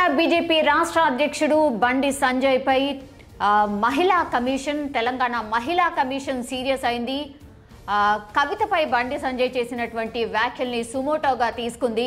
BJP రాష్ట్ర అధ్యక్షుడు బండి సంజయ్ పై ఆ, మహిళా కమిషన్ తెలంగాణ మహిళా కమిషన్ సీరియస్ అయింది ఆ, కవితపై బండి సంజయ్ చేసినటువంటి వ్యాఖ్యల్ని సుమోటోగా తీసుకుంది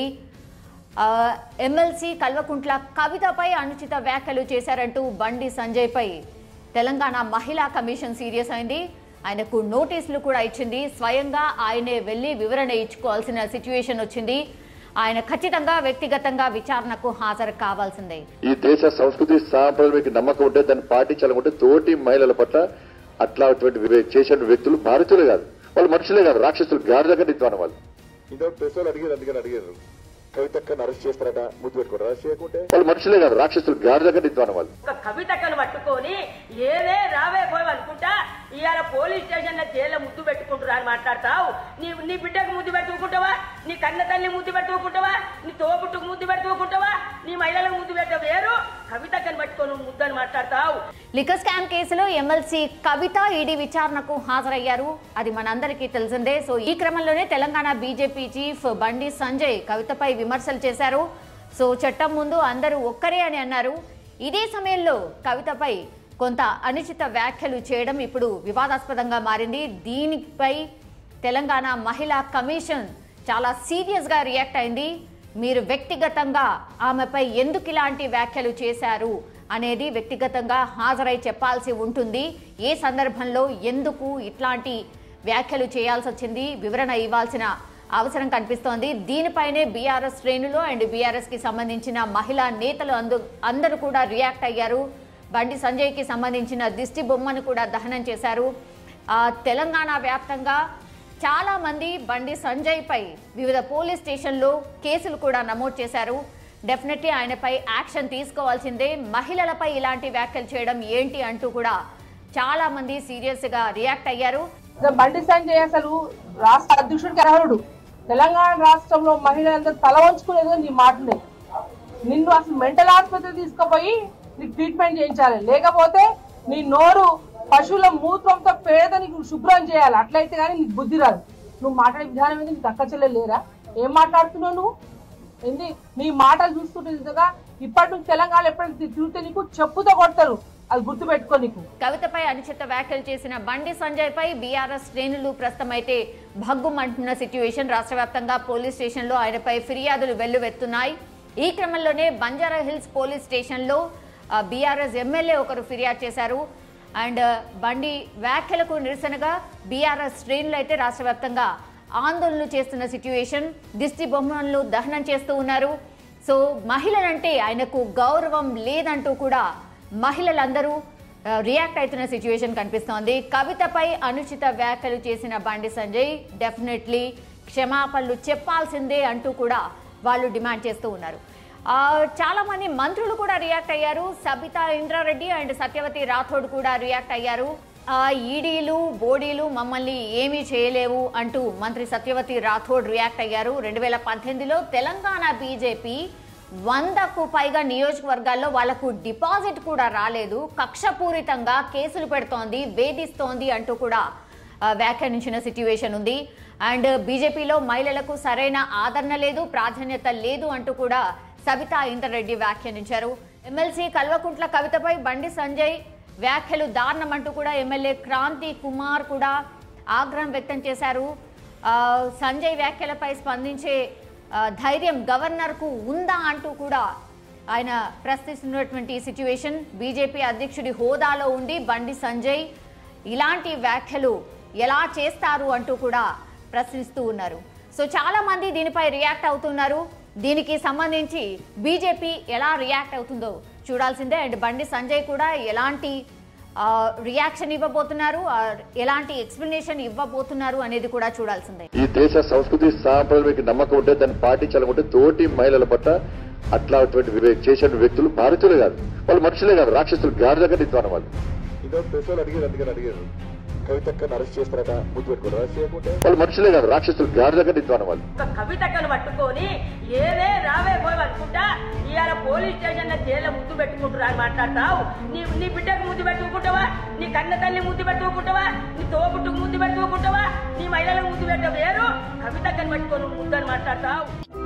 ఆ, ఎమ్మెల్సీ కల్వకుంట్ల కవితపై అనుచిత వ్యాఖ్యలు చేశారంటూ బండి సంజయ్ పై తెలంగాణ మహిళా కమిషన్ సీరియస్ అయింది ఆయనకు నోటీసులు కూడా ఇచ్చింది స్వయంగా ఆయనే వెళ్ళి వివరణ ఇచ్చుకోవాల్సిన సిచ్యువేషన్ వచ్చింది ఆయన ఖచ్చితంగా వ్యక్తిగతంగా విచారణకు హాజరు కావాల్సిందే ఈ దేశ సంస్కృతి సాంప్రదాయానికి నమ్మకం ఉంటే దాన్ని పాటించాలనుకుంటే తోటి మహిళల పట్ల అట్లా అటువంటి వివే- చేసే వ్యక్తులు భారతీయులు కాదు వాళ్ళు మనుషులే కాదు రాక్షసులు గాడి దగ్గర నిద్వాన వాళ్ళు ఇంతవరకు ప్రెస్ వాళ్ళు అడిగారు అందుకని అడిగారు కవితక్కని అరెస్ట్ చేస్తారట ముద్దు పెట్టుకోరు అరెస్ట్ చేయకుంటే వాళ్ళు మనుషులే కాదు రాక్షసులు గాడి దగ్గర నిద్వాన వాళ్ళు ఒక కవితకను పట్టుకొని ఏదే రావే పోయి అనుకుంటా ఇవాళ పోలీస్ స్టేషన్ లో జైల్లో ముద్దు పెట్టుకుంటున్నా అని మాట్లాడతావు నీ నీ బిడ్డకు ముద్దు పెట్టుకుంటావా నీ కన్న తల్లి ముద్దు పెట్టుకుంటావా నీ తోబుట్టుకు ముద్దు పెట్టుకుంటావా నీ మహిళలకు ముద్దు పెట్ట వేరు కవితకను పట్టుకొని నువ్వు ముద్దు అని మాట్లాడతావు లిక్కర్ స్కామ్ కేసులో ఎమ్మెల్సీ కవిత ఈడీ విచారణకు హాజరయ్యారు అది మనందరికీ తెలిసిందే సో ఈ క్రమంలోనే తెలంగాణ బీజేపీ చీఫ్ బండి సంజయ్ కవితపై విమర్శలు చేశారు సో చట్టం ముందు అందరూ ఒక్కరే అని అన్నారు ఇదే సమయంలో కవితపై కొంత అనుచిత వ్యాఖ్యలు చేయడం ఇప్పుడు వివాదాస్పదంగా మారింది దీనిపై తెలంగాణ మహిళా కమిషన్ చాలా సీరియస్గా రియాక్ట్ అయింది మీరు వ్యక్తిగతంగా ఆమెపై ఎందుకు ఇలాంటి వ్యాఖ్యలు చేశారు అనేది వ్యక్తిగతంగా హాజరై చెప్పాల్సి ఉంటుంది ఏ సందర్భంలో ఎందుకు ఇట్లాంటి వ్యాఖ్యలు చేయాల్సి వచ్చింది వివరణ ఇవ్వాల్సిన అవసరం కనిపిస్తోంది దీనిపైనే బీఆర్ఎస్ శ్రేణులు అండ్ బీఆర్ఎస్ కి సంబంధించిన మహిళా నేతలు అందు అందరూ కూడా రియాక్ట్ అయ్యారు బండి సంజయ్కి సంబంధించిన దిష్టి బొమ్మను కూడా దహనం చేశారు ఆ, తెలంగాణ వ్యాప్తంగా చాలా మంది బండి సంజయ్ పై వివిధ పోలీస్ స్టేషన్లో కేసులు కూడా నమోదు చేశారు డెఫినెట్లీ ఆయనపై యాక్షన్ తీసుకోవాల్సిందే మహిళలపై ఇలాంటి వ్యాఖ్యలు చేయడం ఏంటి అంటూ కూడా చాలా మంది సీరియస్ గా రియాక్ట్ అయ్యారు ఇక బండి సంజయ్ అసలు రాష్ట్ర అధ్యక్షుడికి అర్హుడు తెలంగాణ రాష్ట్రంలో మహిళలందరూ తల వంచుకునేది నీ మాటలే నిన్ను అసలు మెంటల్ ఆసుపత్రి తీసుకుపోయి నీకు ట్రీట్మెంట్ చేయించాలి లేకపోతే నీ నోరు పశువుల మూత్రంతో పేద నీకు శుభ్రం చేయాలి అట్లయితే కానీ నీకు బుద్ధి రాదు నువ్వు మాట్లాడే విధానం ఏంది నీకు అక్క చెల్లెలు లేరా ఏం మాట్లాడుతున్నావు నువ్వు ఏంది నీ మాటలు చూస్తుంటే నిజంగా ఇప్పటి నుంచి తెలంగాణ ఎప్పుడైనా తిరిగితే నీకు చెప్పుతో కొడతారు అది గుర్తు పెట్టుకో నీకు కవితపై అనుచిత వ్యాఖ్యలు చేసిన బండి సంజయ్ పై బీఆర్ఎస్ శ్రేణులు ప్రస్తుతం అయితే భగ్గుమంటున్న సిట్యుయేషన్ రాష్ట్ర వ్యాప్తంగా పోలీస్ స్టేషన్లో ఆయనపై ఫిర్యాదులు వెల్లువెత్తున్నాయి ఈ క్రమంలోనే బంజారా హిల్స్ పోలీస్ స్టేషన్లో బీఆర్ఎస్ ఎమ్మెల్యే ఒకరు ఫిర్యాదు చేశారు అండ్ బండి వ్యాఖ్యలకు నిరసనగా బీఆర్ఎస్ శ్రేణులు అయితే రాష్ట్ర వ్యాప్తంగా ఆందోళనలు చేస్తున్న సిట్యుయేషన్ దిష్టి బొమ్మలను దహనం చేస్తూ ఉన్నారు సో మహిళలంటే ఆయనకు గౌరవం లేదంటూ కూడా మహిళలందరూ ఆ, రియాక్ట్ అవుతున్న సిచ్యువేషన్ కనిపిస్తోంది కవితపై అనుచిత వ్యాఖ్యలు చేసిన బండి సంజయ్ డెఫినెట్లీ క్షమాపణలు చెప్పాల్సిందే అంటూ కూడా వాళ్ళు డిమాండ్ చేస్తూ ఉన్నారు ఆ, చాలా మంది మంత్రులు కూడా రియాక్ట్ అయ్యారు సబితా ఇంద్రారెడ్డి అండ్ సత్యవతి రాథోడ్ కూడా రియాక్ట్ అయ్యారు ఆ, ఈడీలు బోడీలు మమ్మల్ని ఏమీ చేయలేవు అంటూ మంత్రి సత్యవతి రాథోడ్ రియాక్ట్ అయ్యారు రెండు వేల పద్దెనిమిదిలో తెలంగాణ బీజేపీ వందకు పైగా నియోజకవర్గాల్లో వాళ్లకు డిపాజిట్ కూడా రాలేదు కక్షపూరితంగా కేసులు పెడుతోంది వేధిస్తోంది అంటూ కూడా ఆ, వ్యాఖ్యానించిన సిట్యువేషన్ ఉంది అండ్ బీజేపీలో మహిళలకు సరైన ఆదరణ లేదు ప్రాధాన్యత లేదు అంటూ కూడా సబితా ఇందర్రెడ్డి వ్యాఖ్యానించారు ఎమ్మెల్సీ కల్వకుంట్ల కవితపై బండి సంజయ్ వ్యాఖ్యలు దారుణం అంటూ కూడా ఎమ్మెల్యే క్రాంతి కుమార్ కూడా ఆగ్రహం వ్యక్తం చేశారు ఆ, సంజయ్ వ్యాఖ్యలపై స్పందించే ఆ, ధైర్యం గవర్నర్కు ఉందా అంటూ కూడా ఆయన ప్రశ్నిస్తున్నటువంటి సిచ్యువేషన్ బీజేపీ అధ్యక్షుడి హోదాలో ఉండి బండి సంజయ్ ఇలాంటి వ్యాఖ్యలు ఎలా చేస్తారు అంటూ కూడా ప్రశ్నిస్తూ ఉన్నారు సో చాలా మంది దీనిపై రియాక్ట్ అవుతున్నారు దీనికి సంబంధించి బీజేపీ ఎలా రియాక్ట్ అవుతుందో చూడాల్సిందే అండ్ బండి సంజయ్ కూడా ఎలాంటి ఆ, రియాక్షన్ ఇవ్వబోతున్నారు ఆ, ఎలాంటి ఎక్స్ప్లెనేషన్ ఇవ్వబోతున్నారు అనేది కూడా చూడాల్సిందే ఈ దేశ సంస్కృతి సాంప్రదాయానికి నమ్మకం ఉంటే దాన్ని పాటించాలనుకుంటే తోటి మహిళల పట్ల అట్లా అటువంటి వివే- చేసే వ్యక్తులు భారతీయులు కాదు వాళ్ళు మనుషులే కాదు రాక్షసులు గాడి దగ్గర నిద్వాన వాళ్ళు ఇంతవరకు ప్రెస్ వాళ్ళు అడిగారు అందుకని అడిగారు కవితక్కని అరెస్ట్ చేస్తారట ముద్దు పెట్టుకోరు అరెస్ట్ చేయకుంటే వాళ్ళు మనుషులే కాదు రాక్షసులు గాడి దగ్గర నిద్వాన వాళ్ళు ఒక కవితకను పట్టుకొని ఏదే రావే పోయి అనుకుంటా ఇవాళ పోలీస్ స్టేషన్ లో జైల్లో ముద్దు పెట్టుకుంటున్నా అని మాట్లాడతావు నీ నీ బిడ్డకు ముద్దు పెట్టుకుంటావా నీ కన్న తల్లి ముద్దు పెట్టుకుంటావా నీ తోబుట్టుకు ముద్దు పెట్టుకుంటావా నీ మహిళలకు ముద్దు పెట్ట వేరు కవితకను పట్టుకొని నువ్వు ముద్దు అని మాట్లాడతావు